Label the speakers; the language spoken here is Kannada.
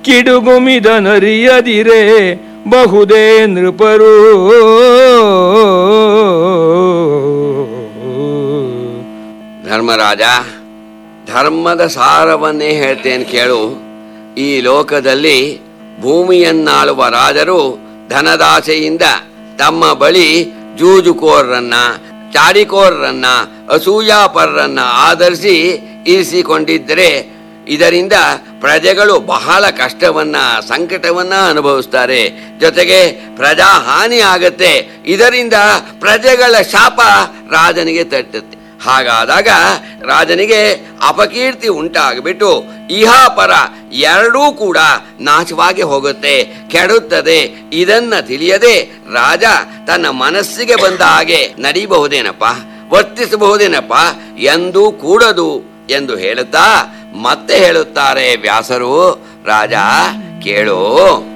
Speaker 1: ಕಿಡುಗುಮಿದನರಿಯದಿರೆ ಬಹುದೇ ನೃಪರು
Speaker 2: ಧರ್ಮರಾಜ ಧರ್ಮದ ಸಾರವನ್ನೇ ಹೇಳ್ತೇನೆ ಕೇಳು ಈ ಲೋಕದಲ್ಲಿ ಭೂಮಿಯನ್ನಾಳುವ ರಾಜರು ಧನದಾಸೆಯಿಂದ ತಮ್ಮ ಬಳಿ ಜೂಜುಕೋರರನ್ನ ಚಾಡಿಕೋರರನ್ನ ಅಸೂಯಾಪರರನ್ನ ಆಧರಿಸಿ ಇರಿಸಿಕೊಂಡಿದ್ದರೆ ಇದರಿಂದ ಪ್ರಜೆಗಳು ಬಹಳ ಕಷ್ಟವನ್ನ ಸಂಕಟವನ್ನ ಅನುಭವಿಸ್ತಾರೆ ಜೊತೆಗೆ ಪ್ರಜಾ ಹಾನಿ ಆಗತ್ತೆ ಇದರಿಂದ ಪ್ರಜೆಗಳ ಶಾಪ ರಾಜನಿಗೆ ತಟ್ಟುತ್ತೆ ಹಾಗಾದಾಗ ರಾಜನಿಗೆ ಅಪಕೀರ್ತಿ ಉಂಟಾಗಿಬಿಟ್ಟು ಇಹಾಪರ ಎರಡೂ ಕೂಡ ನಾಶವಾಗಿ ಹೋಗುತ್ತೆ ಕೆಡುತ್ತದೆ ಇದನ್ನ ತಿಳಿಯದೆ ರಾಜ ತನ್ನ ಮನಸ್ಸಿಗೆ ಬಂದ ಹಾಗೆ ನಡೀಬಹುದೇನಪ್ಪ ವರ್ತಿಸಬಹುದೇನಪ್ಪ ಎಂದು ಕೂಡದು ಎಂದು ಹೇಳುತ್ತಾ ಮತ್ತೆ ಹೇಳುತ್ತಾರೆ ವ್ಯಾಸರು ರಾಜ ಕೇಳು